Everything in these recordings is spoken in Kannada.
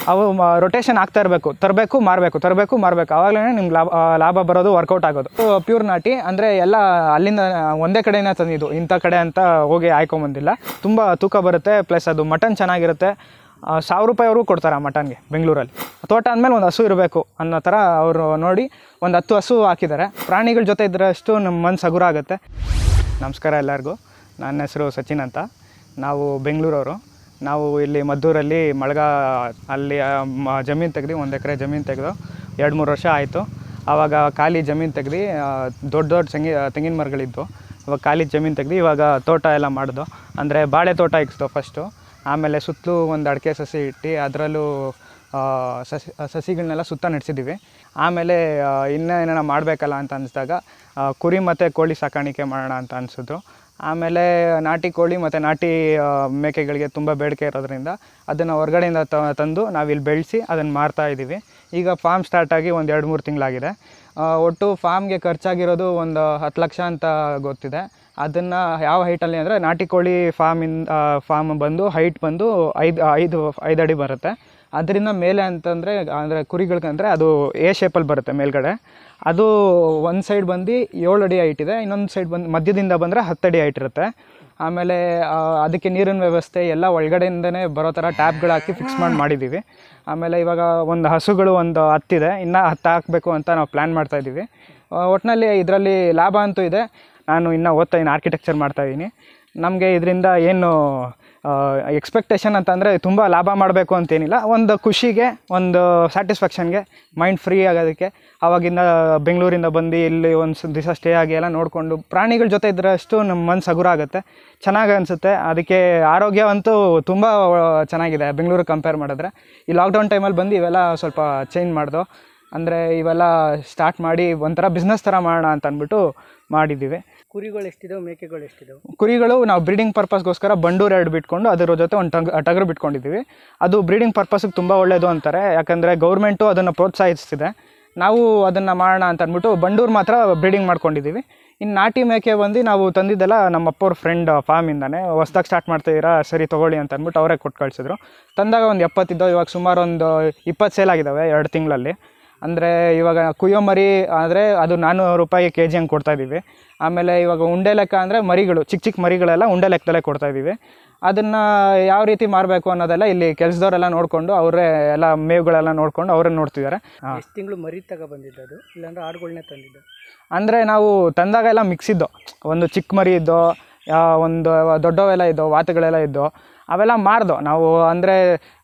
ಅವು ರೊಟೇಷನ್ ಆಗ್ತಾ ಇರಬೇಕು ತರಬೇಕು ಮಾರಬೇಕು ತರಬೇಕು ಮಾರಬೇಕು ಆವಾಗಲೇ ನಿಮ್ಗೆ ಲಾಭ ಆ, ಲಾಭ ಬರೋದು ವರ್ಕೌಟ್ ಆಗೋದು ಪ್ಯೂರ್ ನಾಟಿ ಅಂದರೆ ಎಲ್ಲ ಅಲ್ಲಿಂದ ಒಂದೇ ಕಡೆನೇ ತಂದಿದ್ದು ಇಂಥ ಕಡೆ ಅಂತ ಹೋಗಿ ಆಯ್ಕೊಂಬಂದಿಲ್ಲ ತುಂಬ ತೂಕ ಬರುತ್ತೆ ಪ್ಲಸ್ ಅದು ಮಟನ್ ಚೆನ್ನಾಗಿರುತ್ತೆ ಆ, ಸಾವಿರ ರೂಪಾಯಿವರೆಗೂ ಕೊಡ್ತಾರೆ ಆ ಮಟನ್ಗೆ ಬೆಂಗಳೂರಲ್ಲಿ ತೋಟ ಅಂದಮೇಲೆ ಒಂದು ಹಸು ಇರಬೇಕು ಅನ್ನೋ ಥರ ಅವರು ನೋಡಿ ಒಂದು ಹತ್ತು ಹಸು ಹಾಕಿದ್ದಾರೆ ಪ್ರಾಣಿಗಳ ಜೊತೆ ಇದ್ದರಷ್ಟು ನಮ್ಮ ಮನಸ್ಸು ಹಗುರ ಆಗುತ್ತೆ ನಮಸ್ಕಾರ ಎಲ್ಲರಿಗೂ ನನ್ನ ಹೆಸರು ಸಚಿನ್ ಅಂತ ನಾವು ಬೆಂಗಳೂರವರು ನಾವು ಇಲ್ಲಿ ಮದ್ದೂರಲ್ಲಿ ಮಳ್ಗ ಅಲ್ಲಿ ಜಮೀನು ತೆಗೆದು ಒಂದು ಎಕರೆ ಜಮೀನು ತೆಗೆದು ಎರಡು ಮೂರು ವರ್ಷ ಆಯಿತು ಆವಾಗ ಖಾಲಿ ಜಮೀನು ತೆಗ್ದು ದೊಡ್ಡ ದೊಡ್ಡ ತೆಂಗಿ ತೆಂಗಿನ ಮರಗಳಿದ್ವು ಇವಾಗ ಖಾಲಿ ಜಮೀನು ತೆಗ್ದು ಇವಾಗ ತೋಟ ಎಲ್ಲ ಮಾಡಿದ್ದು ಅಂದರೆ ಬಾಳೆ ತೋಟ ಇಕ್ಸ್ದು ಫಸ್ಟು ಆಮೇಲೆ ಸುತ್ತಲೂ ಒಂದು ಅಡಿಕೆ ಸಸಿ ಇಟ್ಟು ಅದರಲ್ಲೂ ಸಸಿ ಸಸಿಗಳನ್ನೆಲ್ಲ ಸುತ್ತ ನಡೆಸಿದ್ದೀವಿ ಆಮೇಲೆ ಆ, ಇನ್ನೂ ಏನಾರ ಮಾಡಬೇಕಲ್ಲ ಅಂತ ಅನಿಸಿದಾಗ ಕುರಿ ಮತ್ತು ಕೋಳಿ ಸಾಕಾಣಿಕೆ ಮಾಡೋಣ ಅಂತ ಅನಿಸಿದ್ರು ಆಮೇಲೆ ನಾಟಿ ಕೋಳಿ ಮತ್ತು ನಾಟಿ ಆ, ಮೇಕೆಗಳಿಗೆ ತುಂಬ ಬೇಡಿಕೆ ಇರೋದ್ರಿಂದ ಅದನ್ನು ಹೊರಗಡೆಯಿಂದ ತ- ತಂದು ನಾವಿಲ್ಲಿ ಬೆಳೆಸಿ ಅದನ್ನು ಮಾರ್ತಾ ಇದ್ದೀವಿ ಈಗ ಫಾರ್ಮ್ ಸ್ಟಾರ್ಟ್ ಆಗಿ ಒಂದು ಎರಡು ಮೂರು ತಿಂಗಳಾಗಿದೆ ಆ, ಒಟ್ಟು ಫಾರ್ಮ್ಗೆ ಖರ್ಚಾಗಿರೋದು ಒಂದು ಹತ್ತು ಲಕ್ಷ ಅಂತ ಗೊತ್ತಿದೆ ಅದನ್ನು ಯಾವ ಹೈಟಲ್ಲಿ ಅಂದರೆ ನಾಟಿ ಕೋಳಿ ಫಾರ್ಮಿಂದ ಫಾರ್ಮ್ ಬಂದು ಹೈಟ್ ಬಂದು ಐದು ಐದು ಐದು ಅಡಿ ಬರುತ್ತೆ ಅದರಿಂದ ಮೇಲೆ ಅಂತಂದರೆ ಅಂದರೆ ಕುರಿಗಳ್ಗಂದರೆ ಅದು ಎ ಶೇಪಲ್ಲಿ ಬರುತ್ತೆ ಮೇಲ್ಗಡೆ ಅದು ಒಂದು ಸೈಡ್ ಬಂದು ಏಳು ಅಡಿ ಹೈಟ್ ಇದೆ ಇನ್ನೊಂದು ಸೈಡ್ ಬಂದು ಮಧ್ಯದಿಂದ ಬಂದರೆ ಹತ್ತು ಅಡಿ ಹೈಟ್ ಇರುತ್ತೆ ಆಮೇಲೆ ಆ, ಅದಕ್ಕೆ ನೀರಿನ ವ್ಯವಸ್ಥೆ ಎಲ್ಲ ಒಳಗಡೆಯಿಂದನೇ ಬರೋ ಥರ ಟ್ಯಾಪ್ಗಳು ಹಾಕಿ ಫಿಕ್ಸ್ ಮಾಡಿ ಮಾಡಿದ್ದೀವಿ ಆಮೇಲೆ ಇವಾಗ ಒಂದು ಹಸುಗಳು ಒಂದು ಹತ್ತಿದೆ ಇನ್ನು ಹತ್ತು ಹಾಕಬೇಕು ಅಂತ ನಾವು ಪ್ಲ್ಯಾನ್ ಮಾಡ್ತಾಯಿದ್ದೀವಿ ಒಟ್ಟಿನಲ್ಲಿ ಇದರಲ್ಲಿ ಲಾಭ ಅಂತೂ ಇದೆ ನಾನು ಇನ್ನೂ ಓದ್ತಾ ಇದ್ದೀನಿ ಆರ್ಕಿಟೆಕ್ಚರ್ ಮಾಡ್ತಾಯಿದ್ದೀನಿ ನಮಗೆ ಇದರಿಂದ ಏನು ಎಕ್ಸ್ಪೆಕ್ಟೇಷನ್ ಅಂತಂದರೆ ತುಂಬ ಲಾಭ ಮಾಡಬೇಕು ಅಂತೇನಿಲ್ಲ ಒಂದು ಖುಷಿಗೆ ಒಂದು ಸ್ಯಾಟಿಸ್ಫ್ಯಾಕ್ಷನ್ಗೆ ಮೈಂಡ್ ಫ್ರೀ ಆಗೋದಕ್ಕೆ ಆವಾಗಿಂದ ಬೆಂಗಳೂರಿಂದ ಬಂದು ಇಲ್ಲಿ ಒಂದು ದಿವಸ ಸ್ಟೇ ಆಗಿ ಎಲ್ಲ ನೋಡಿಕೊಂಡು ಪ್ರಾಣಿಗಳ ಜೊತೆ ಇದ್ದರಷ್ಟು ನಮ್ಮ ಮನಸ್ಸು ಹಗುರ ಆಗುತ್ತೆ ಚೆನ್ನಾಗಿ ಅನಿಸುತ್ತೆ ಅದಕ್ಕೆ ಆರೋಗ್ಯ ಅಂತೂ ತುಂಬ ಚೆನ್ನಾಗಿದೆ ಬೆಂಗಳೂರಿಗೆ ಕಂಪೇರ್ ಮಾಡಿದ್ರೆ ಈ ಲಾಕ್ಡೌನ್ ಟೈಮಲ್ಲಿ ಬಂದು ಇವೆಲ್ಲ ಸ್ವಲ್ಪ ಚೇಂಜ್ ಮಾಡ್ದು ಅಂದರೆ ಇವೆಲ್ಲ ಸ್ಟಾರ್ಟ್ ಮಾಡಿ ಒಂಥರ ಬಿಸ್ನೆಸ್ ಥರ ಮಾಡೋಣ ಅಂತ ಅಂದ್ಬಿಟ್ಟು ಮಾಡಿದ್ದೀವಿ ಕುರಿಗಳು ಎಷ್ಟಿದಾವೆ ಮೇಕೆಗಳು ಎಷ್ಟಿದಾವೆ ಕುರಿಗಳು ನಾವು ಬ್ರೀಡಿಂಗ್ ಪರ್ಪಸ್ಗೋಸ್ಕರ ಬಂಡೂರು ಎರಡು ಬಿಟ್ಕೊಂಡು ಅದರ ಜೊತೆ ಒಂದು ಟಗ್ ಟಗರು ಬಿಟ್ಕೊಂಡಿದ್ದೀವಿ ಅದು ಬ್ರೀಡಿಂಗ್ ಪರ್ಪಸ್ಗೆ ತುಂಬ ಒಳ್ಳೆಯದು ಅಂತಾರೆ ಯಾಕಂದರೆ ಗೌರ್ಮೆಂಟು ಅದನ್ನು ಪ್ರೋತ್ಸಾಹಿಸ್ತಿದೆ ನಾವು ಅದನ್ನು ಮಾಡೋಣ ಅಂತ ಅಂದ್ಬಿಟ್ಟು ಬಂಡೂರು ಮಾತ್ರ ಬ್ರೀಡಿಂಗ್ ಮಾಡ್ಕೊಂಡಿದ್ದೀವಿ ಇನ್ನು ನಾಟಿ ಮೇಕೆ ಬಂದು ನಾವು ತಂದಿದ್ದೆಲ್ಲ ನಮ್ಮ ಅಪ್ಪವ್ರ ಫ್ರೆಂಡ್ ಫಾರ್ಮಿಂದಾನೆ ಹೊಸ್ದಾಗಿ ಸ್ಟಾರ್ಟ್ ಮಾಡ್ತಿದ್ದೀರಾ ಸರಿ ತೊಗೊಳ್ಳಿ ಅಂತ ಅಂದ್ಬಿಟ್ಟು ಅವರೇ ಕೊಟ್ಟು ಕಳಿಸಿದ್ರು ತಂದಾಗ ಒಂದು ಎಪ್ಪತ್ತಿದ್ದೋ ಇವಾಗ ಸುಮಾರು ಒಂದು ಇಪ್ಪತ್ತು ಸೇಲ್ ಆಗಿದ್ದಾವೆ ಎರಡು ತಿಂಗಳಲ್ಲಿ ಅಂದರೆ ಇವಾಗ ಕುಯ್ಯೋ ಮರಿ ಆದರೆ ಅದು ನಾನ್ನೂರು ರೂಪಾಯಿ ಕೆ ಜಿ ಹಂಗೆ ಕೊಡ್ತಾಯಿದ್ದೀವಿ ಆಮೇಲೆ ಇವಾಗ ಉಂಡೆ ಲೆಕ್ಕ ಅಂದರೆ ಮರಿಗಳು ಚಿಕ್ಕ ಚಿಕ್ಕ ಮರಿಗಳೆಲ್ಲ ಉಂಡೆ ಲೆಕ್ಕದಲ್ಲೇ ಕೊಡ್ತಾಯಿದ್ದೀವಿ ಅದನ್ನು ಯಾವ ರೀತಿ ಮಾರಬೇಕು ಅನ್ನೋದೆಲ್ಲ ಇಲ್ಲಿ ಕೆಲಸದವರೆಲ್ಲ ನೋಡಿಕೊಂಡು ಅವರೇ ಎಲ್ಲ ಮೇವುಗಳೆಲ್ಲ ನೋಡಿಕೊಂಡು ಅವರೇ ನೋಡ್ತಿದ್ದಾರೆ ಹಾಂ ಎಷ್ಟು ತಿಂಗಳು ಮರಿ ತಗೊ ಬಂದಿದ್ದು ಇಲ್ಲಾಂದ್ರೆ ಆಡುಗಳನ್ನೇ ತಂದಿದ್ದು ಅಂದರೆ ನಾವು ತಂದಾಗೆಲ್ಲ ಮಿಕ್ಸ್ ಇದ್ದು ಒಂದು ಚಿಕ್ಕ ಮರಿ ಇದ್ದು ಆ, ಒಂದು ದೊಡ್ಡವೆಲ್ಲ ಇದ್ದು ವಾತುಗಳೆಲ್ಲ ಇದ್ದು ಅವೆಲ್ಲ ಮಾರ್ದು ನಾವು ಅಂದರೆ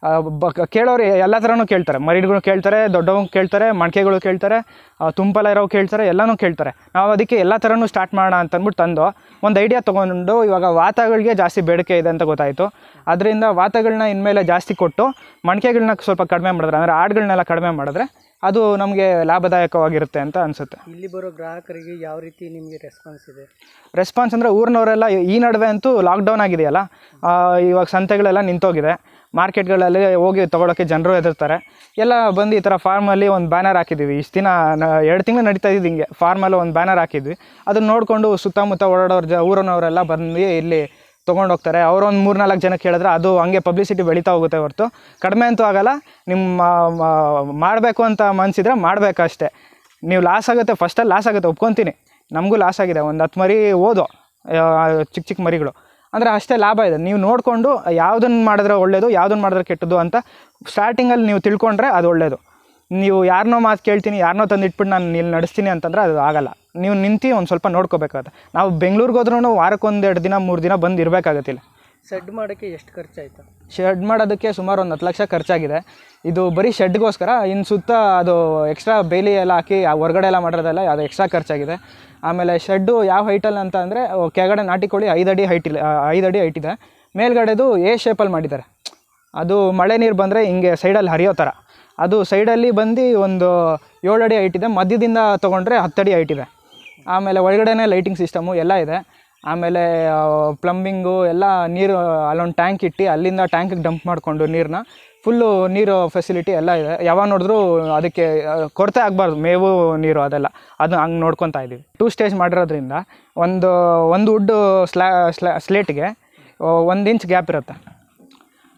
ಕೇಳೋರು ಎಲ್ಲ ಥರನೂ ಕೇಳ್ತಾರೆ ಮರಿಗಳು ಕೇಳ್ತಾರೆ ದೊಡ್ಡವು ಕೇಳ್ತಾರೆ ಮಡಿಕೆಗಳು ಕೇಳ್ತಾರೆ ಆ, ತುಂಬಲ ಇರೋ ಕೇಳ್ತಾರೆ ಎಲ್ಲನೂ ಕೇಳ್ತಾರೆ ನಾವು ಅದಕ್ಕೆ ಎಲ್ಲ ಥರನೂ ಸ್ಟಾರ್ಟ್ ಮಾಡೋಣ ಅಂತ ಅಂದ್ಬಿಟ್ಟು ತಂದು ಒಂದು ಐಡಿಯಾ ತೊಗೊಂಡು ಇವಾಗ ವಾತಗಳಿಗೆ ಜಾಸ್ತಿ ಬೇಡಿಕೆ ಇದೆ ಅಂತ ಗೊತ್ತಾಯಿತು ಅದರಿಂದ ವಾತಗಳನ್ನ ಇನ್ಮೇಲೆ ಜಾಸ್ತಿ ಕೊಟ್ಟು ಮಡಿಕೆಗಳನ್ನ ಸ್ವಲ್ಪ ಕಡಿಮೆ ಮಾಡಿದ್ರೆ ಅಂದರೆ ಆಡುಗಳನ್ನೆಲ್ಲ ಕಡಿಮೆ ಮಾಡಿದ್ರೆ ಅದು ನಮಗೆ ಲಾಭದಾಯಕವಾಗಿರುತ್ತೆ ಅಂತ ಅನಿಸುತ್ತೆ ಇಲ್ಲಿ ಬರೋ ಗ್ರಾಹಕರಿಗೆ ಯಾವ ರೀತಿ ನಿಮಗೆ ರೆಸ್ಪಾನ್ಸ್ ಇದೆ ರೆಸ್ಪಾನ್ಸ್ ಅಂದರೆ ಊರಿನವರೆಲ್ಲ ಈ ನಡುವೆ ಅಂತೂ ಲಾಕ್ಡೌನ್ ಆಗಿದೆಯಲ್ಲ ಆ, ಇವಾಗ ಸಂತೆಗಳೆಲ್ಲ ನಿಂತೋಗಿದೆ ಮಾರ್ಕೆಟ್ಗಳಲ್ಲಿ ಹೋಗಿ ತೊಗೊಳಕ್ಕೆ ಜನರು ಎದುರ್ತಾರೆ ಎಲ್ಲ ಬಂದು ಈ ಥರ ಫಾರ್ಮಲ್ಲಿ ಒಂದು ಬ್ಯಾನರ್ ಹಾಕಿದ್ದೀವಿ ಇಷ್ಟು ದಿನ ಎರಡು ತಿಂಗಳು ನಡೀತಾ ಇದ್ದು ಹಿಂಗೆ ಫಾರ್ಮಲ್ಲಿ ಒಂದು ಬ್ಯಾನರ್ ಹಾಕಿದ್ವಿ ಅದನ್ನ ನೋಡಿಕೊಂಡು ಸುತ್ತಮುತ್ತ ಓಡಾಡೋರು ಜ ಊರಿನವರೆಲ್ಲ ಬಂದು ಇಲ್ಲಿ ತೊಗೊಂಡು ಹೋಗ್ತಾರೆ ಅವರು ಒಂದು ಮೂರು ನಾಲ್ಕು ಜನ ಕೇಳಿದ್ರೆ ಅದು ಹಂಗೆ ಪಬ್ಲಿಸಿಟಿ ಬೆಳೀತಾ ಹೋಗುತ್ತೆ ಹೊರತು ಕಡಿಮೆ ಅಂತೂ ಆಗಲ್ಲ ನಿಮ್ಮ ಮಾಡಬೇಕು ಅಂತ ಮನಸ್ಸಿದ್ರೆ ಮಾಡಬೇಕಷ್ಟೇ ನೀವು ಲಾಸ್ ಆಗುತ್ತೆ ಫಸ್ಟಲ್ಲಿ ಲಾಸ್ ಆಗುತ್ತೆ ಒಪ್ಕೊತೀನಿ ನಮಗೂ ಲಾಸ್ ಆಗಿದೆ ಒಂದು ಹತ್ತು ಮರಿ ಓದು ಚಿಕ್ಕ ಚಿಕ್ಕ ಮರಿಗಳು ಅಂದರೆ ಅಷ್ಟೇ ಲಾಭ ಇದೆ ನೀವು ನೋಡಿಕೊಂಡು ಯಾವುದನ್ನು ಮಾಡಿದ್ರೆ ಒಳ್ಳೆಯದು ಯಾವುದನ್ನು ಮಾಡಿದ್ರೆ ಕೆಟ್ಟದ್ದು ಅಂತ ಸ್ಟಾರ್ಟಿಂಗಲ್ಲಿ ನೀವು ತಿಳ್ಕೊಂಡ್ರೆ ಅದು ಒಳ್ಳೆಯದು ನೀವು ಯಾರನ್ನೋ ಮಾತು ಕೇಳ್ತೀನಿ ಯಾರನ್ನೋ ತಂದು ಇಟ್ಬಿಟ್ಟು ನಾನು ಇಲ್ಲಿ ನಡೆಸ್ತೀನಿ ಅಂತಂದ್ರೆ ಅದು ಆಗಲ್ಲ ನೀವು ನಿಂತು ಒಂದು ಸ್ವಲ್ಪ ನೋಡ್ಕೋಬೇಕಾಗತ್ತೆ ನಾವು ಬೆಂಗಳೂರಿಗೆ ಹೋದ್ರೂ ವಾರಕ್ಕೊಂದು ಎರಡು ದಿನ ಮೂರು ದಿನ ಬಂದು ಇರಬೇಕಾಗತ್ತಿಲ್ಲ ಸೆಡ್ ಮಾಡೋಕ್ಕೆ ಎಷ್ಟು ಖರ್ಚಾಯ್ತು ಶೆಡ್ ಮಾಡೋದಕ್ಕೆ ಸುಮಾರು ಒಂದು ಹತ್ತು ಲಕ್ಷ ಖರ್ಚಾಗಿದೆ ಇದು ಬರೀ ಶೆಡ್ಗೋಸ್ಕರ ಇನ್ನು ಸುತ್ತ ಅದು ಎಕ್ಸ್ಟ್ರಾ ಬೇಲಿ ಎಲ್ಲ ಹಾಕಿ ಆ ಹೊರಗಡೆ ಎಲ್ಲ ಮಾಡಿರೋದೆಲ್ಲ ಅದು ಎಕ್ಸ್ಟ್ರಾ ಖರ್ಚಾಗಿದೆ ಆಮೇಲೆ ಶೆಡ್ಡು ಯಾವ ಹೈಟಲ್ಲಿ ಅಂತ ಅಂದರೆ ಕೆಳಗಡೆ ನಾಟಿ ಕೋಳಿ ಐದು ಅಡಿ ಹೈಟ್ ಇಲ್ಲ ಐದು ಅಡಿ ಹೈಟ್ ಇದೆ ಮೇಲ್ಗಡೆದು ಎ ಶೇಪಲ್ಲಿ ಮಾಡಿದ್ದಾರೆ ಅದು ಮಳೆ ನೀರು ಬಂದರೆ ಹಿಂಗೆ ಸೈಡಲ್ಲಿ ಹರಿಯೋ ಥರ ಅದು ಸೈಡಲ್ಲಿ ಬಂದು ಒಂದು ಏಳು ಅಡಿ ಹೈಟ್ ಇದೆ ಮಧ್ಯದಿಂದ ತೊಗೊಂಡ್ರೆ ಹತ್ತು ಅಡಿ ಹೈಟ್ ಇದೆ ಆಮೇಲೆ ಒಳಗಡೆನೇ ಲೈಟಿಂಗ್ ಸಿಸ್ಟಮು ಎಲ್ಲ ಇದೆ ಆಮೇಲೆ ಪ್ಲಂಬಿಂಗು ಎಲ್ಲ ನೀರು ಅಲ್ಲೊಂದು ಟ್ಯಾಂಕ್ ಇಟ್ಟು ಅಲ್ಲಿಂದ ಟ್ಯಾಂಕಿಗೆ ಡಂಪ್ ಮಾಡಿಕೊಂಡು ನೀರನ್ನ ಫುಲ್ಲು ನೀರು ಫೆಸಿಲಿಟಿ ಎಲ್ಲ ಇದೆ ಯಾವಾಗ ನೋಡಿದ್ರೂ ಅದಕ್ಕೆ ಆ, ಕೊರತೆ ಆಗಬಾರ್ದು ಮೇವು ನೀರು ಅದೆಲ್ಲ ಅದನ್ನ ಹಂಗೆ ನೋಡ್ಕೊತಾ ಇದ್ದೀವಿ ಟೂ ಸ್ಟೇಜ್ ಮಾಡಿರೋದ್ರಿಂದ ಒಂದು ಒಂದು ವುಡ್ಡು ಸ್ಲಾ ಸ್ಲಾ ಸ್ಲೇಟ್ಗೆ ಒಂದು ಇಂಚ್ ಗ್ಯಾಪ್ ಇರುತ್ತೆ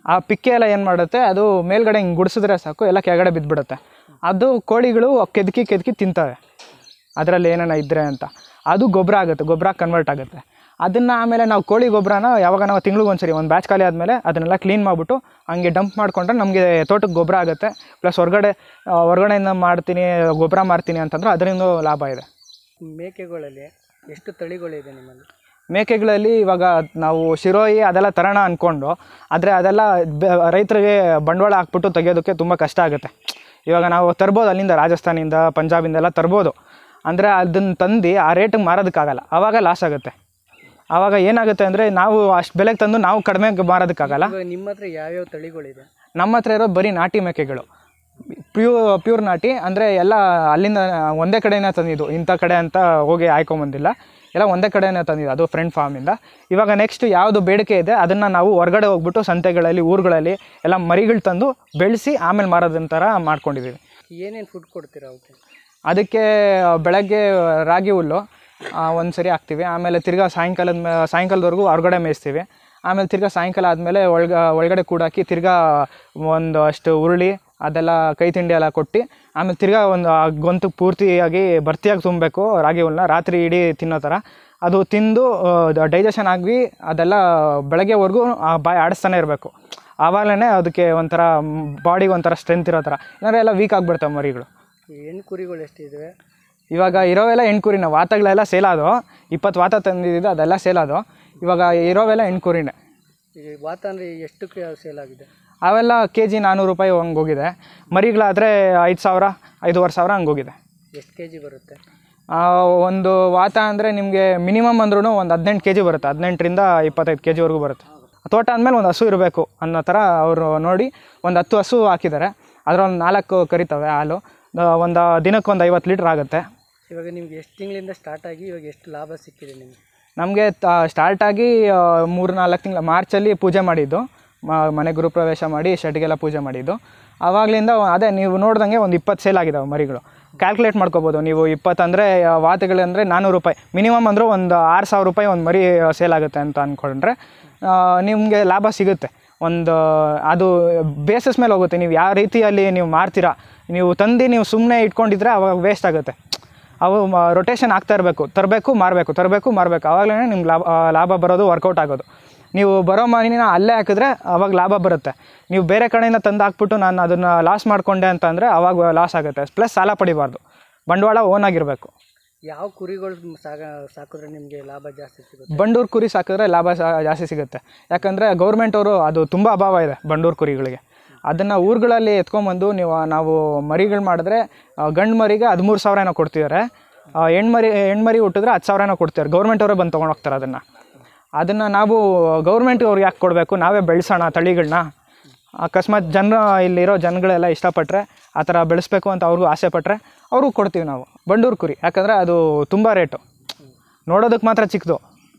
ಆ ಪಿಕ್ಕೆ ಎಲ್ಲ ಏನು ಮಾಡುತ್ತೆ ಅದು ಮೇಲ್ಗಡೆ ಹಿಂಗೆ ಗುಡಿಸಿದ್ರೆ ಸಾಕು ಎಲ್ಲ ಕೆಳಗಡೆ ಬಿದ್ದುಬಿಡುತ್ತೆ ಅದು ಕೋಳಿಗಳು ಕೆದಕಿ ಕೆದಕಿ ತಿಂತವೆ ಅದರಲ್ಲಿ ಏನೇನ ಇದ್ದರೆ ಅಂತ ಅದು ಗೊಬ್ಬರ ಆಗುತ್ತೆ ಗೊಬ್ಬರ ಕನ್ವರ್ಟ್ ಆಗುತ್ತೆ ಅದನ್ನು ಆಮೇಲೆ ನಾವು ಕೋಳಿ ಗೊಬ್ಬರನ ಯಾವಾಗ ನಾವು ತಿಂಗ್ಳಿಗೆ ಒಂದ್ಸರಿ ಒಂದು ಬ್ಯಾಚ್ ಖಾಲಿ ಆದಮೇಲೆ ಅದನ್ನೆಲ್ಲ ಕ್ಲೀನ್ ಮಾಡಿಬಿಟ್ಟು ಹಂಗೆ ಡಂಪ್ ಮಾಡಿಕೊಂಡ್ರೆ ನಮಗೆ ತೋಟಕ್ಕೆ ಗೊಬ್ಬರ ಆಗುತ್ತೆ ಪ್ಲಸ್ ಹೊರಗಡೆ ಆ, ಹೊರಗಡೆಯಿಂದ ಮಾಡ್ತೀನಿ ಗೊಬ್ಬರ ಮಾರ್ತೀನಿ ಅಂತಂದ್ರೆ ಅದರಿಂದ ಲಾಭ ಇದೆ ಮೇಕೆಗಳಲ್ಲಿ ಎಷ್ಟು ತಳಿಗಳಿದೆ ನಿಮ್ಮಲ್ಲಿ ಮೇಕೆಗಳಲ್ಲಿ ಇವಾಗ ನಾವು ಶಿರೋಯಿ ಅದೆಲ್ಲ ತರೋಣ ಅಂದ್ಕೊಂಡು ಆದರೆ ಅದೆಲ್ಲ ಬೆ- ರೈತರಿಗೆ ಬಂಡವಾಳ ಹಾಕ್ಬಿಟ್ಟು ತೆಗೆಯೋದಕ್ಕೆ ತುಂಬ ಕಷ್ಟ ಆಗುತ್ತೆ ಇವಾಗ ನಾವು ತರ್ಬೋದು ಅಲ್ಲಿಂದ ರಾಜಸ್ಥಾನಿಂದ ಪಂಜಾಬಿಂದ ಎಲ್ಲ ತರ್ಬೋದು ಅಂದರೆ ಅದನ್ನು ತಂದು ಆ ರೇಟಿಗೆ ಮಾರೋದಕ್ಕಾಗಲ್ಲ ಆವಾಗ ಲಾಸ್ ಆಗುತ್ತೆ ಆವಾಗ ಏನಾಗುತ್ತೆ ಅಂದರೆ ನಾವು ಅಷ್ಟು ಬೆಲೆಗೆ ತಂದು ನಾವು ಕಡಿಮೆ ಮಾರೋದಕ್ಕಾಗಲ್ಲ ಇವಾಗ ನಿಮ್ಮ ಹತ್ರ ಯಾವ್ಯಾವ ತಳಿಗಳಿದೆ ನಮ್ಮ ಹತ್ರ ಇರೋ ಬರೀ ನಾಟಿ ಮೇಕೆಗಳು ಪ್ಯೂ ಪ್ಯೂರ್ ನಾಟಿ ಅಂದರೆ ಎಲ್ಲ ಅಲ್ಲಿಂದ ಒಂದೇ ಕಡೆನೇ ತಂದಿದ್ದು ಇಂಥ ಕಡೆ ಅಂತ ಹೋಗಿ ಆಯ್ಕೊಂಬಂದಿಲ್ಲ ಎಲ್ಲ ಒಂದೇ ಕಡೆನೇ ತಂದಿದ್ದು ಅದು ಫ್ರೆಂಡ್ ಫಾರ್ಮಿಂದ ಇವಾಗ ನೆಕ್ಸ್ಟ್ ಯಾವುದು ಬೇಡಿಕೆ ಇದೆ ಅದನ್ನು ನಾವು ಹೊರಗಡೆ ಹೋಗ್ಬಿಟ್ಟು ಸಂತೆಗಳಲ್ಲಿ ಊರುಗಳಲ್ಲಿ ಎಲ್ಲ ಮರಿಗಳು ತಂದು ಬೆಳೆಸಿ ಆಮೇಲೆ ಮಾರೋದಂತರ ಮಾಡ್ಕೊಂಡಿದ್ದೀವಿ ಏನೇನು ಫುಡ್ ಕೊಡ್ತೀರಾ ಅವಕ್ಕೆ ಅದಕ್ಕೆ ಬೆಳಗ್ಗೆ ರಾಗಿ ಹುಲ್ಲು ಒಂದು ಸರಿ ಹಾಕ್ತೀವಿ ಆಮೇಲೆ ತಿರ್ಗಾ ಸಾಯಂಕಾಲದ ಮೇ ಸಾಯಂಕಾಲದವರೆಗೂ ಹೊರಗಡೆ ಮೇಯಿಸ್ತೀವಿ ಆಮೇಲೆ ತಿರ್ಗಾ ಸಾಯಂಕಾಲ ಆದಮೇಲೆ ಒಳಗ ಒಳಗಡೆ ಕೂಡಾಕಿ ತಿರ್ಗಾ ಒಂದು ಅಷ್ಟು ಉರುಳಿ ಅದೆಲ್ಲ ಕೈ ತಿಂಡಿ ಎಲ್ಲ ಕೊಟ್ಟು ಆಮೇಲೆ ತಿರ್ಗಾ ಒಂದು ಆ ಗೊಂತು ಪೂರ್ತಿಯಾಗಿ ಭರ್ತಿಯಾಗಿ ತುಂಬಬೇಕು ರಾಗಿ ಹುಲ್ಲನ್ನ ರಾತ್ರಿ ಇಡೀ ತಿನ್ನೋ ಥರ ಅದು ತಿಂದು ಡೈಜೆಷನ್ ಆಗಿ ಅದೆಲ್ಲ ಬೆಳಗ್ಗೆವರೆಗೂ ಆ ಬಾಯಿ ಆಡಿಸ್ತಾನೆ ಇರಬೇಕು ಆವಾಗಲೇ ಅದಕ್ಕೆ ಒಂಥರ ಬಾಡಿಗೆ ಒಂಥರ ಸ್ಟ್ರೆಂತ್ ಇರೋ ಥರ ಇಲ್ಲಾಂದ್ರೆ ಎಲ್ಲ ವೀಕ್ ಆಗಿಬಿಡ್ತವೆ ಮರಿಗಳು ಈ ಹೆಣ್ಣು ಕುರಿಗಳು ಎಷ್ಟಿವೆ ಇವಾಗ ಇರೋವೆಲ್ಲ ಹೆಣ್ಕುರಿನ ವಾತಗಳೆಲ್ಲ ಸೇಲಾದು ಇಪ್ಪತ್ತು ವಾತ ತಂದಿದ್ದು ಅದೆಲ್ಲ ಸೇಲಾದು ಇವಾಗ ಇರೋವೆಲ್ಲ ಹೆಣ್ಕುರಿನೇ ಈ ವಾತ ಅಂದರೆ ಎಷ್ಟಕ್ಕೆ ಸೇಲ್ ಆಗಿದೆ ಅವೆಲ್ಲ ಕೆ ಜಿ ನಾನ್ನೂರು ರೂಪಾಯಿ ಹಂಗೆ ಹೋಗಿದೆ ಮರಿಗಳಾದರೆ ಐದು ಸಾವಿರ ಐದೂವರೆ ಸಾವಿರ ಹಂಗೆ ಹೋಗಿದೆ ಎಷ್ಟು ಕೆ ಜಿ ಬರುತ್ತೆ ಆ, ಒಂದು ವಾತ ಅಂದರೆ ನಿಮಗೆ ಮಿನಿಮಮ್ ಅಂದ್ರೂ ಒಂದು ಹದಿನೆಂಟು ಕೆ ಜಿ ಬರುತ್ತೆ ಹದಿನೆಂಟರಿಂದ ಇಪ್ಪತ್ತೈದು ಕೆ ಜಿವರೆಗೂ ಬರುತ್ತೆ ತೋಟ ಅಂದಮೇಲೆ ಒಂದು ಹಸು ಇರಬೇಕು ಅನ್ನೋ ಥರ ಅವರು ನೋಡಿ ಒಂದು ಹತ್ತು ಹಸು ಹಾಕಿದ್ದಾರೆ ಅದರೊಂದು ನಾಲ್ಕು ಕರಿತವೆ ಹಾಲು ಒಂದು ದಿನಕ್ಕೆ ಒಂದು ಐವತ್ತು ಲೀಟ್ರ್ ಆಗುತ್ತೆ ಇವಾಗ ನಿಮ್ಗೆ ಎಷ್ಟು ತಿಂಗಳಿಂದ ಸ್ಟಾರ್ಟ್ ಆಗಿ ಇವಾಗ ಎಷ್ಟು ಲಾಭ ಸಿಕ್ಕಿದೆ ನಿಮಗೆ ನಮಗೆ ಸ್ಟಾರ್ಟಾಗಿ ಮೂರು ನಾಲ್ಕು ತಿಂಗಳ ಮಾರ್ಚಲ್ಲಿ ಪೂಜೆ ಮಾಡಿದ್ದು ಮ- ಮನೆ ಗೃಹಪ್ರವೇಶ ಮಾಡಿ ಶೆಡ್ಗೆಲ್ಲ ಪೂಜೆ ಮಾಡಿದ್ದು ಆವಾಗಲಿಂದ ಅದೇ ನೀವು ನೋಡ್ದಂಗೆ ಒಂದು ಇಪ್ಪತ್ತು ಸೇಲ್ ಆಗಿದಾವೆ ಮರಿಗಳು ಕ್ಯಾಲ್ಕುಲೇಟ್ ಮಾಡ್ಕೋಬೋದು ನೀವು ಇಪ್ಪತ್ತಂದರೆ ವಾತಗಳಂದರೆ ನಾನ್ನೂರು ರೂಪಾಯಿ ಮಿನಿಮಮ್ ಅಂದರೂ ಒಂದು ಆರು ಸಾವಿರ ರೂಪಾಯಿ ಒಂದು ಮರಿ ಸೇಲ್ ಆಗುತ್ತೆ ಅಂತ ಅಂದ್ಕೊಂಡ್ರೆ ನಿಮಗೆ ಲಾಭ ಸಿಗುತ್ತೆ ಒಂದು ಅದು ಬೇಸಸ್ ಮೇಲೆ ಹೋಗುತ್ತೆ ನೀವು ಯಾವ ರೀತಿಯಲ್ಲಿ ನೀವು ಮಾರ್ತೀರಾ ನೀವು ತಂದು ನೀವು ಸುಮ್ಮನೆ ಇಟ್ಕೊಂಡಿದ್ರೆ ಅವಾಗ ವೇಸ್ಟ್ ಆಗುತ್ತೆ ಅವು ರೊಟೇಷನ್ ಆಗ್ತಾ ಇರಬೇಕು ತರಬೇಕು ಮಾರಬೇಕು ತರಬೇಕು ಮಾರಬೇಕು ಆವಾಗಲೇ ನಿಮ್ಗೆ ಲಾಭ ಆ, ಲಾಭ ಬರೋದು ವರ್ಕೌಟ್ ಆಗೋದು ನೀವು ಬರೋ ಮನಿನ ಅಲ್ಲೇ ಹಾಕಿದ್ರೆ ಅವಾಗ ಲಾಭ ಬರುತ್ತೆ ನೀವು ಬೇರೆ ಕಡೆಯಿಂದ ತಂದು ಹಾಕ್ಬಿಟ್ಟು ನಾನು ಅದನ್ನು ಲಾಸ್ ಮಾಡಿಕೊಂಡೆ ಅಂತಂದರೆ ಅವಾಗ ಲಾಸ್ ಆಗುತ್ತೆ ಪ್ಲಸ್ ಸಾಲ ಪಡಿಬಾರ್ದು ಬಂಡವಾಳ ಓನ್ ಆಗಿರಬೇಕು ಯಾವ ಕುರಿಗಳು ಸಾಗ ಸಾಕಿದ್ರೆ ನಿಮಗೆ ಲಾಭ ಜಾಸ್ತಿ ಸಿಗುತ್ತೆ ಬಂಡೂರು ಕುರಿ ಸಾಕಿದ್ರೆ ಲಾಭ ಸಾ- ಜಾಸ್ತಿ ಸಿಗುತ್ತೆ ಯಾಕಂದರೆ ಗೌರ್ಮೆಂಟ್ ಅವರು ಅದು ತುಂಬ ಅಭಾವ ಇದೆ ಬಂಡೂರು ಕುರಿಗಳಿಗೆ ಅದನ್ನು ಊರುಗಳಲ್ಲಿ ಎತ್ಕೊಂಬಂದು ನೀವು ನಾವು ಮರಿಗಳು ಮಾಡಿದ್ರೆ ಆ, ಗಂಡು ಮರಿಗೆ ಹದಿಮೂರು ಸಾವಿರ ಏನೋ ಕೊಡ್ತಿದ್ದಾರೆ ಆ, ಹೆಣ್ಮರಿ ಹೆಣ್ಮರಿ ಹುಟ್ಟಿದ್ರೆ ಹತ್ತು ಸಾವಿರ ಏನೋ ಕೊಡ್ತಿದ್ದಾರೆ ಗೌರ್ಮೆಂಟ್ ಅವರೇ ಬಂದು ತೊಗೊಂಡು ಹೋಗ್ತಾರೆ ಅದನ್ನು ಅದನ್ನು ನಾವು ಗೌರ್ಮೆಂಟ್ ಅವ್ರಿಗೆ ಯಾಕೆ ಕೊಡಬೇಕು ನಾವೇ ಬೆಳೆಸೋಣ ತಳಿಗಳನ್ನ ಅಕಸ್ಮಾತ್ ಜನ ಇಲ್ಲಿರೋ ಜನಗಳೆಲ್ಲ ಇಷ್ಟಪಟ್ಟರೆ ಆ ಥರ ಬೆಳೆಸ್ಬೇಕು ಅಂತ ಅವ್ರಿಗೂ ಆಸೆ ಪಟ್ಟರೆ ಅವ್ರಿಗೂ ಕೊಡ್ತೀವಿ ನಾವು ಬಂಡೂರು ಕುರಿ ಯಾಕಂದರೆ ಅದು ತುಂಬ ರೇಟು ನೋಡೋದಕ್ಕೆ ಮಾತ್ರ ಚಿಕ್ಕದು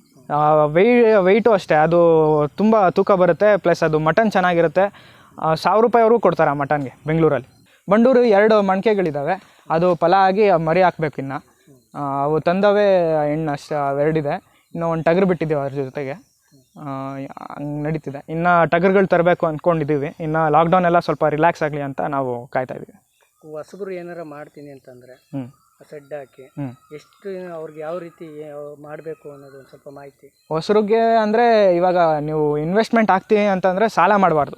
ವೈ ವೆಯ್ಟು ಅಷ್ಟೇ ಅದು ತುಂಬ ತೂಕ ಬರುತ್ತೆ ಪ್ಲಸ್ ಅದು ಮಟನ್ ಚೆನ್ನಾಗಿರುತ್ತೆ ಆ, ಸಾವಿರ ರೂಪಾಯಿವರೆಗೂ ಕೊಡ್ತಾರೆ ಆ ಮಟನ್ಗೆ ಬೆಂಗಳೂರಲ್ಲಿ ಬಂಡೂರು ಎರಡು ಮಣಕೆಗಳಿದ್ದಾವೆ ಅದು ಫಲ ಆಗಿ ಆ ಮರಿ ಹಾಕ್ಬೇಕು ಇನ್ನು ಆ, ಅವು ತಂದವೇ ಹೆಣ್ಣು ಅಷ್ಟು ಅವೆರಡಿದೆ ಇನ್ನು ಒಂದು ಟಗರು ಬಿಟ್ಟಿದ್ದೀವಿ ಅದ್ರ ಜೊತೆಗೆ ಹಂಗೆ ನಡೀತಿದೆ ಇನ್ನು ಟಗರುಗಳು ತರಬೇಕು ಅಂದ್ಕೊಂಡಿದ್ದೀವಿ ಇನ್ನು ಲಾಕ್ಡೌನ್ ಎಲ್ಲ ಸ್ವಲ್ಪ ರಿಲ್ಯಾಕ್ಸ್ ಆಗಲಿ ಅಂತ ನಾವು ಕಾಯ್ತಾ ಇದ್ದೀವಿ ಹೊಸಬ್ರು ಏನಾರ ಮಾಡ್ತೀನಿ ಅಂತಂದರೆ ಹ್ಞೂ ಸೆಡ್ ಹಾಕಿ ಹ್ಞೂ ಎಷ್ಟು ಅವ್ರಿಗೆ ಯಾವ ರೀತಿ ಮಾಡಬೇಕು ಅನ್ನೋದು ಒಂದು ಸ್ವಲ್ಪ ಮಾಹಿತಿ ಹೊಸರಿಗೆ ಅಂದರೆ ಇವಾಗ ನೀವು ಇನ್ವೆಸ್ಟ್ಮೆಂಟ್ ಹಾಕ್ತೀವಿ ಅಂತಂದರೆ ಸಾಲ ಮಾಡಬಾರ್ದು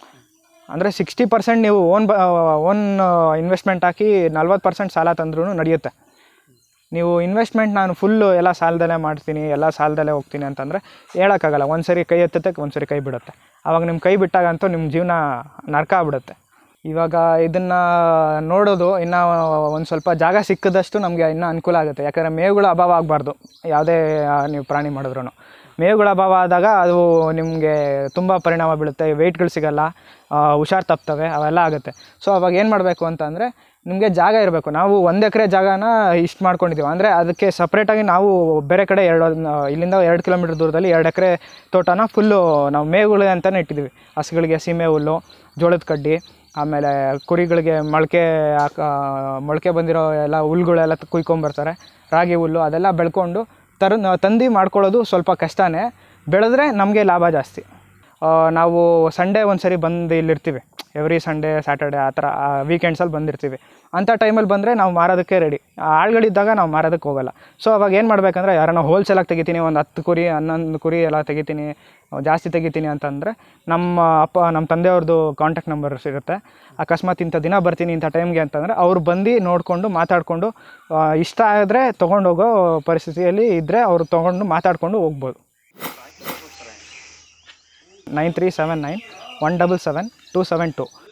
ಅಂದರೆ ಸಿಕ್ಸ್ಟಿ ಪರ್ಸೆಂಟ್ ನೀವು ಓನ್ ಬ ಓನ್ ಇನ್ವೆಸ್ಟ್ಮೆಂಟ್ ಹಾಕಿ ನಲ್ವತ್ತು ಪರ್ಸೆಂಟ್ ಸಾಲ ತಂದ್ರೂ ನಡೆಯುತ್ತೆ ನೀವು ಇನ್ವೆಸ್ಟ್ಮೆಂಟ್ ನಾನು ಫುಲ್ಲು ಎಲ್ಲ ಸಾಲದಲ್ಲೇ ಮಾಡ್ತೀನಿ ಎಲ್ಲ ಸಾಲದಲ್ಲೇ ಹೋಗ್ತೀನಿ ಅಂತಂದರೆ ಹೇಳೋಕ್ಕಾಗಲ್ಲ ಒಂದು ಸರಿ ಕೈ ಎತ್ತುತ್ತೆ ಒಂದು ಸರಿ ಕೈ ಬಿಡುತ್ತೆ ಆವಾಗ ನಿಮ್ಮ ಕೈ ಬಿಟ್ಟಾಗಂತೂ ನಿಮ್ಮ ಜೀವನ ನರ್ಕ ಆಗ್ಬಿಡುತ್ತೆ ಇವಾಗ ಇದನ್ನು ನೋಡೋದು ಇನ್ನು ಒಂದು ಸ್ವಲ್ಪ ಜಾಗ ಸಿಕ್ಕಿದಷ್ಟು ನಮಗೆ ಇನ್ನೂ ಅನುಕೂಲ ಆಗುತ್ತೆ ಯಾಕಂದರೆ ಮೇವುಗಳ ಅಭಾವ ಆಗಬಾರ್ದು ಯಾವುದೇ ಆ, ನೀವು ಪ್ರಾಣಿ ಮಾಡಿದ್ರು ಮೇವುಗಳ ಅಭಾವ ಆದಾಗ ಅದು ನಿಮಗೆ ತುಂಬ ಪರಿಣಾಮ ಬೀಳುತ್ತೆ ವೆಯ್ಟ್ಗಳು ಸಿಗಲ್ಲ ಆ, ಹುಷಾರು ತಪ್ತವೆ ಅವೆಲ್ಲ ಆಗುತ್ತೆ ಸೊ ಅವಾಗ ಏನು ಮಾಡಬೇಕು ಅಂತಂದರೆ ನಿಮಗೆ ಜಾಗ ಇರಬೇಕು ನಾವು ಒಂದು ಎಕರೆ ಜಾಗನ ಇಷ್ಟು ಮಾಡ್ಕೊಂಡಿದ್ದೀವಿ ಅಂದರೆ ಅದಕ್ಕೆ ಸಪ್ರೇಟಾಗಿ ನಾವು ಬೇರೆ ಕಡೆ ಎರಡು ಇಲ್ಲಿಂದ ಎರಡು ಕಿಲೋಮೀಟ್ರ್ ದೂರದಲ್ಲಿ ಎರಡು ಎಕರೆ ತೋಟನ ಫುಲ್ಲು ನಾವು ಮೇವುಗಳು ಅಂತಲೇ ಇಟ್ಟಿದ್ದೀವಿ ಹಸುಗಳಿಗೆ ಸೀಮೆ ಹುಲ್ಲು ಜೋಳದ ಕಡ್ಡಿ ಆಮೇಲೆ ಕುರಿಗಳಿಗೆ ಮೊಳಕೆ ಹಾಕ ಮೊಳಕೆ ಬಂದಿರೋ ಎಲ್ಲ ಹುಲ್ಗಳೆಲ್ಲ ಕುಯ್ಕೊಂಬರ್ತಾರೆ ರಾಗಿ ಹುಲ್ಲು ಅದೆಲ್ಲ ಬೆಳ್ಕೊಂಡು ತರ ತಂದು ಮಾಡ್ಕೊಳ್ಳೋದು ಸ್ವಲ್ಪ ಕಷ್ಟನೇ ಬೆಳೆದ್ರೆ ನಮಗೆ ಲಾಭ ಜಾಸ್ತಿ ನಾವು ಸಂಡೇ ಒಂದು ಸರಿ ಬಂದು ಇಲ್ಲಿರ್ತೀವಿ ಎವ್ರಿ ಸಂಡೇ ಸ್ಯಾಟರ್ಡೆ ಆ ಥರ ವೀಕೆಂಡ್ಸಲ್ಲಿ ಬಂದಿರ್ತೀವಿ ಅಂಥ ಟೈಮಲ್ಲಿ ಬಂದರೆ ನಾವು ಮಾರೋದಕ್ಕೆ ರೆಡಿ ಆಳುಗಳಿದ್ದಾಗ ನಾವು ಮಾರೋದಕ್ಕೆ ಹೋಗಲ್ಲ ಸೊ ಅವಾಗ ಏನು ಮಾಡಬೇಕಂದ್ರೆ ಯಾರನ್ನ ಹೋಲ್ಸೇಲಾಗಿ ತೆಗಿತೀನಿ ಒಂದು ಹತ್ತು ಕುರಿ ಹನ್ನೊಂದು ಕುರಿ ಎಲ್ಲ ತೆಗಿತೀನಿ ಜಾಸ್ತಿ ತೆಗಿತೀನಿ ಅಂತಂದರೆ ನಮ್ಮ ಅಪ್ಪ ನಮ್ಮ ತಂದೆಯವ್ರದ್ದು ಕಾಂಟ್ಯಾಕ್ಟ್ ನಂಬರ್ಸ್ ಇರುತ್ತೆ ಅಕಸ್ಮಾತ್ ಇಂಥ ದಿನ ಬರ್ತೀನಿ ಇಂಥ ಟೈಮ್ಗೆ ಅಂತಂದರೆ ಅವ್ರು ಬಂದು ನೋಡಿಕೊಂಡು ಮಾತಾಡಿಕೊಂಡು ಇಷ್ಟ ಆದರೆ ತೊಗೊಂಡೋಗೋ ಪರಿಸ್ಥಿತಿಯಲ್ಲಿ ಇದ್ದರೆ ಅವರು ತೊಗೊಂಡು ಮಾತಾಡಿಕೊಂಡು ಹೋಗ್ಬೋದು nine three seven nine one double seven two seven to